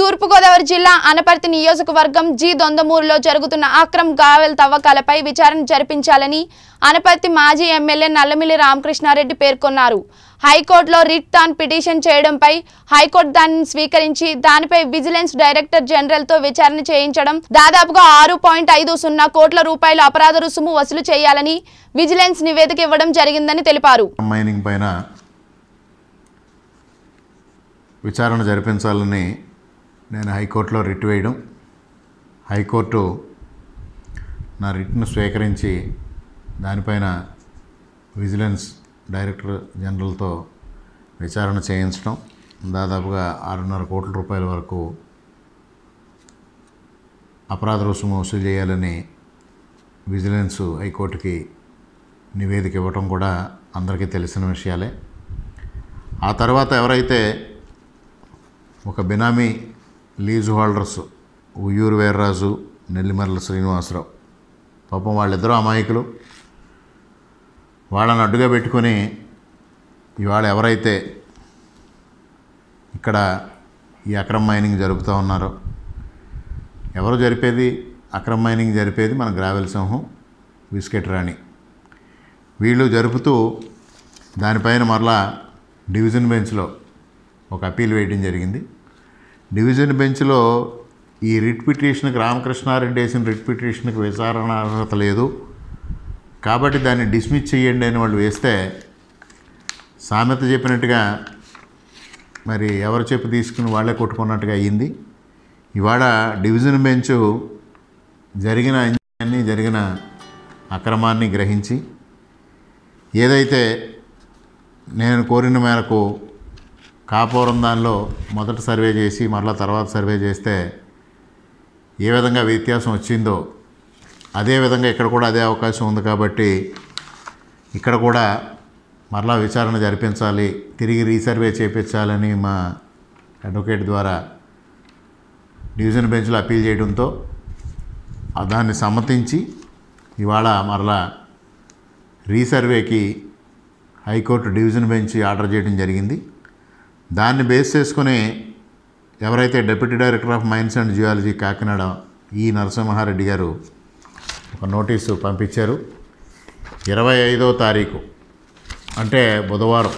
తూర్పుగోదావరి జిల్లా అనపర్తి నియోజకవర్గం జి దొందమూరులో జరుగుతున్న అక్రమ్ గావెల్ తవ్వకాలపై విచారణ జరిపించాలని అనపర్తి మాజీ ఎమ్మెల్యే నల్లమిల్లి రామకృష్ణారెడ్డి పేర్కొన్నారు హైకోర్టులో రిట్ తాన్ పిటిషన్ చేయడంపై హైకోర్టు దానిని స్వీకరించి దానిపై విజిలెన్స్ డైరెక్టర్ జనరల్తో విచారణ చేయించడం దాదాపుగా ఆరు పాయింట్ ఐదు సున్నా కోట్ల రూపాయల అపరాధ రుసుము వసూలు చేయాలని విజిలెన్స్ నివేదిక ఇవ్వడం జరిగిందని తెలిపారు మైనింగ్ పైన విచారణ జరిపించాలని నేను హైకోర్టులో రిట్ వేయడం హైకోర్టు నా రిట్ను స్వీకరించి దానిపైన విజిలెన్స్ డైరెక్టర్ జనరల్తో విచారణ చేయించడం దాదాపుగా ఆరున్నర కోట్ల రూపాయల వరకు అపరాధ రుసుము వసూలు చేయాలని విజిలెన్స్ హైకోర్టుకి నివేదిక ఇవ్వటం కూడా అందరికీ తెలిసిన విషయాలే ఆ తర్వాత ఎవరైతే ఒక బినామీ లీజ్ హోల్డర్స్ ఉయ్యూరు వీర్రాజు నెల్లిమర్ల శ్రీనివాసరావు పాపం వాళ్ళిద్దరూ అమాయకులు వాళ్ళని అడ్డుగా పెట్టుకొని ఇవాళ ఎవరైతే ఇక్కడ ఈ అక్రమ్ మైనింగ్ జరుపుతూ ఉన్నారో ఎవరు జరిపేది అక్రమ్ మైనింగ్ జరిపేది మన గ్రావెల్ సింహం బిస్కెట్ రాణి వీళ్ళు జరుపుతూ దానిపైన మరలా డివిజన్ బెంచ్లో ఒక అప్పీల్ వేయడం జరిగింది డివిజన్ బెంచ్లో ఈ రిట్ పిటిషన్కి రామకృష్ణారెడ్డి వేసిన రిట్ పిటిషన్కి విచారణ అర్హత లేదు కాబట్టి దాన్ని డిస్మిస్ చేయండి అని వాళ్ళు వేస్తే సామెత చెప్పినట్టుగా మరి ఎవరు చెప్పు తీసుకుని వాళ్ళే కొట్టుకున్నట్టుగా అయ్యింది ఇవాళ డివిజన్ బెంచ్ జరిగిన అన్యాయాన్ని జరిగిన అక్రమాన్ని గ్రహించి ఏదైతే నేను కోరిన మేరకు కాపురం దానిలో మొదట సర్వే చేసి మరలా తర్వాత సర్వే చేస్తే ఏ విధంగా వ్యత్యాసం వచ్చిందో అదే విధంగా ఇక్కడ కూడా అదే అవకాశం ఉంది కాబట్టి ఇక్కడ కూడా మరలా విచారణ జరిపించాలి తిరిగి రీసర్వే చేపించాలని మా అడ్వకేట్ ద్వారా డివిజన్ బెంచ్లో అప్పీల్ చేయడంతో ఆ దాన్ని సమ్మతించి ఇవాళ మరలా రీసర్వేకి హైకోర్టు డివిజన్ బెంచ్ ఆర్డర్ చేయడం జరిగింది దాన్ని బేస్ చేసుకుని ఎవరైతే deputy director of mines and geology Kakinada ఈ నరసింహారెడ్డి గారు ఒక నోటీసు పంపించారు ఇరవై ఐదో తారీఖు అంటే బుధవారం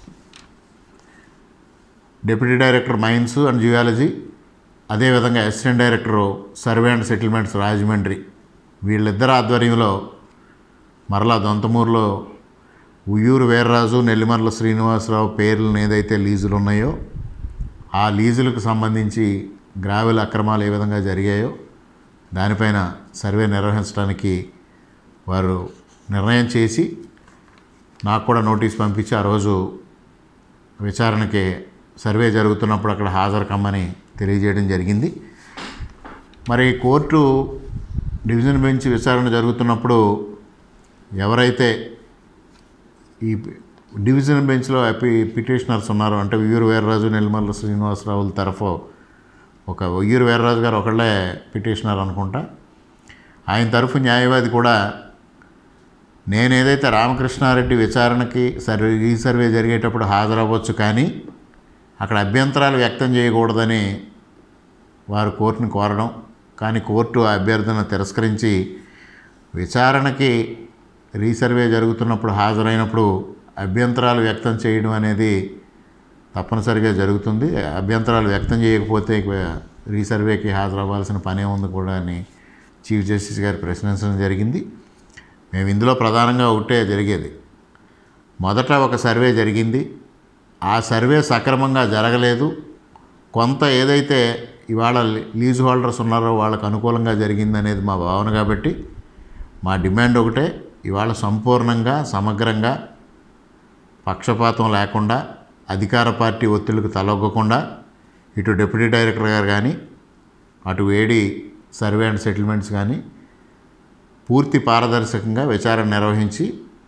deputy director mines and geology అదేవిధంగా assistant director survey and settlements Rajahmundry వీళ్ళిద్దరు ఆధ్వర్యంలో మరలా దొంతమూరులో ఉయ్యూరు వీర్రాజు నెల్లిమర్ల శ్రీనివాసరావు పేర్లను ఏదైతే లీజులు ఉన్నాయో ఆ లీజులకు సంబంధించి గ్రావెల్ అక్రమాలు ఏ విధంగా జరిగాయో దానిపైన సర్వే నిర్వహించడానికి వారు నిర్ణయం చేసి నాకు కూడా నోటీస్ పంపించి ఆ రోజు విచారణకి సర్వే జరుగుతున్నప్పుడు అక్కడ హాజరు కమ్మని తెలియజేయడం జరిగింది మరి కోర్టు డివిజన్ బెంచ్ విచారణ జరుగుతున్నప్పుడు ఎవరైతే ఈ డివిజన్ బెంచ్లో పి పిటిషనర్స్ ఉన్నారో అంటే ఉయ్యూరు వీర్రాజు నెల్లిమల్ల శ్రీనివాసరావుల తరఫు ఒక ఉయ్యూరు వీర్రాజు గారు ఒకళ్ళే పిటిషనర్ అనుకుంటా ఆయన తరఫు న్యాయవాది కూడా నేను ఏదైతే రామకృష్ణారెడ్డి విచారణకి సర్వే ఈ సర్వే జరిగేటప్పుడు హాజరవ్వచ్చు కానీ అక్కడ అభ్యంతరాలు వ్యక్తం చేయకూడదని వారు కోర్టుని కోరడం కానీ కోర్టు ఆ అభ్యర్థన తిరస్కరించి విచారణకి రీసర్వే జరుగుతున్నప్పుడు హాజరైనప్పుడు అభ్యంతరాలు వ్యక్తం చేయడం అనేది తప్పనిసరిగా జరుగుతుంది అభ్యంతరాలు వ్యక్తం చేయకపోతే ఇక రీసర్వేకి హాజరవ్వాల్సిన పనే ఉంది కూడా అని చీఫ్ జస్టిస్ గారు ప్రశ్నించడం జరిగింది మేము ఇందులో ప్రధానంగా ఒకటే జరిగేది మొదట ఒక సర్వే జరిగింది ఆ సర్వే సక్రమంగా జరగలేదు కొంత ఏదైతే ఇవాళ లీజ్ హోల్డర్స్ ఉన్నారో వాళ్ళకు అనుకూలంగా జరిగింది అనేది మా భావన కాబట్టి మా డిమాండ్ ఒకటే ఇవాళ సంపూర్ణంగా సమగ్రంగా పక్షపాతం లేకుండా అధికార పార్టీ ఒత్తిళ్లకు తలొగ్గకుండా ఇటు డిప్యూటీ డైరెక్టర్ గారు కానీ అటు వేడి సర్వే అండ్ సెటిల్మెంట్స్ కానీ పూర్తి పారదర్శకంగా విచారణ నిర్వహించి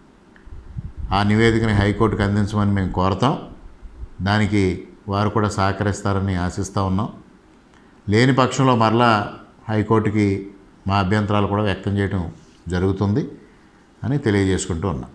ఆ నివేదికని హైకోర్టుకు అందించమని మేము కోరతాం దానికి వారు కూడా సహకరిస్తారని ఆశిస్తూ ఉన్నాం లేని పక్షంలో మరలా హైకోర్టుకి మా అభ్యంతరాలు కూడా వ్యక్తం చేయడం జరుగుతుంది అని తెలియజేసుకుంటూ ఉన్నాం